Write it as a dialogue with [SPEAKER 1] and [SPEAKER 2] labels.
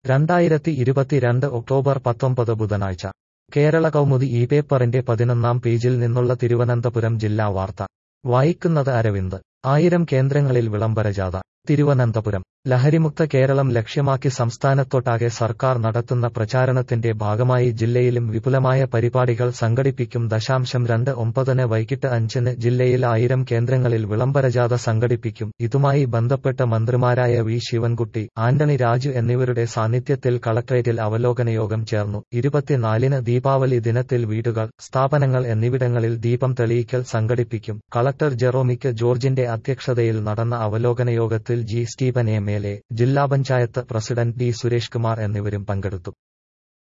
[SPEAKER 1] രണ്ടായിരത്തി ഇരുപത്തിരണ്ട് ഒക്ടോബർ പത്തൊമ്പത് ബുധനാഴ്ച കേരള കൗമുദി ഈ പേപ്പറിന്റെ പതിനൊന്നാം പേജിൽ നിന്നുള്ള തിരുവനന്തപുരം ജില്ലാ വാർത്ത വായിക്കുന്നത് അരവിന്ദ് ആയിരം കേന്ദ്രങ്ങളിൽ വിളംബരജാഥ തിരുവനന്തപുരം ലഹരിമുക്ത കേരളം ലക്ഷ്യമാക്കി സംസ്ഥാനത്തൊട്ടാകെ സർക്കാർ നടത്തുന്ന പ്രചാരണത്തിന്റെ ഭാഗമായി ജില്ലയിലും വിപുലമായ പരിപാടികൾ സംഘടിപ്പിക്കും ദശാംശം രണ്ട് ഒമ്പതിന് വൈകിട്ട് അഞ്ചിന് ജില്ലയിൽ ആയിരം കേന്ദ്രങ്ങളിൽ വിളംബരജാഥ സംഘടിപ്പിക്കും ഇതുമായി ബന്ധപ്പെട്ട് മന്ത്രിമാരായ വി ശിവൻകുട്ടി ആന്റണി രാജു എന്നിവരുടെ സാന്നിധ്യത്തിൽ കളക്ടറേറ്റിൽ അവലോകന യോഗം ചേർന്നു ഇരുപത്തിനാലിന് ദീപാവലി ദിനത്തിൽ വീടുകൾ സ്ഥാപനങ്ങൾ എന്നിവിടങ്ങളിൽ ദീപം തെളിയിക്കൽ സംഘടിപ്പിക്കും കളക്ടർ ജെറോമിക്ക് ജോർജിന്റെ അധ്യക്ഷതയിൽ നടന്ന അവലോകന യോഗത്തിൽ G Stephen M L A ജില്ലാ പഞ്ചായത്ത് പ്രസിഡന്റ് ഡി സുരേഷ് കുമാർ എന്നിവരും പങ്കെടുത്തു